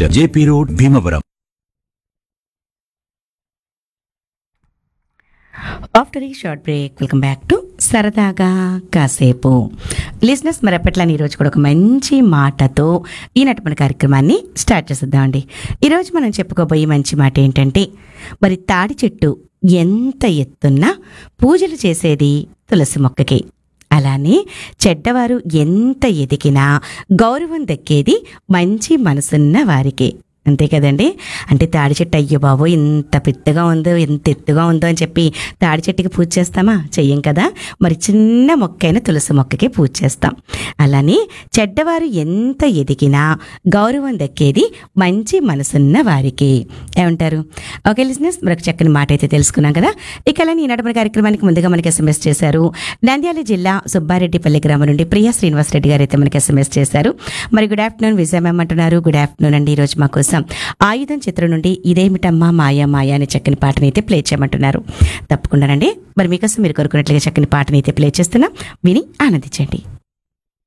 centre JP road Bhimavaram after ఈ short break welcome back to సరదాగా కాసేపు లిజినెస్ మరి ఎప్పట్లానే ఈరోజు కూడా ఒక మంచి మాటతో ఈనాటి మన కార్యక్రమాన్ని స్టార్ట్ చేసేద్దామండి ఈరోజు మనం చెప్పుకోబోయే మంచి మాట ఏంటంటే మరి తాడి చెట్టు ఎంత ఎత్తున్నా పూజలు చేసేది తులసి మొక్కకి అలానే చెడ్డవారు ఎంత ఎదిగినా గౌరవం దక్కేది మంచి మనసున్న వారికి అంతే కదండి అంటే తాడి చెట్టు అయ్యో బాబో ఎంత పెద్దగా ఉందో ఎంత ఎత్తుగా ఉందో అని చెప్పి తాడి చెట్టుకి పూజ చేస్తామా చెయ్యం కదా మరి చిన్న మొక్కైన తులసి మొక్కకి పూజ చేస్తాం అలానే చెడ్డవారు ఎంత ఎదిగినా గౌరవం దక్కేది మంచి మనసున్న వారికి ఏమంటారు ఓకే లిజినెస్ మరొక చక్కని మాట అయితే తెలుసుకున్నాం కదా ఇక అలానే ఈనాటి మన కార్యక్రమానికి ముందుగా మనకి ఎస్ఎంఎస్ చేశారు నంద్యాల జిల్లా సుబ్బారెడ్డిపల్లి గ్రామం నుండి ప్రియా శ్రీనివాసరెడ్డి గారు అయితే మనకి ఎస్ఎంఎస్ చేశారు మరి గుడ్ ఆఫ్టర్నూన్ విజయ మ్యామ్ అంటున్నారు గుడ్ ఆఫ్టర్నూన్ అండి ఈరోజు మా కోసం ఆయుధం చిత్రం నుండి ఇదేమిటమ్మా మాయా మాయా అనే చక్కని పాటని అయితే ప్లే చేయమంటున్నారు తప్పకుండానండి మరి మీకోసం మీరు కోరుకున్నట్లుగా చక్కని పాటని అయితే ప్లే చేస్తున్నా విని ఆనందించండి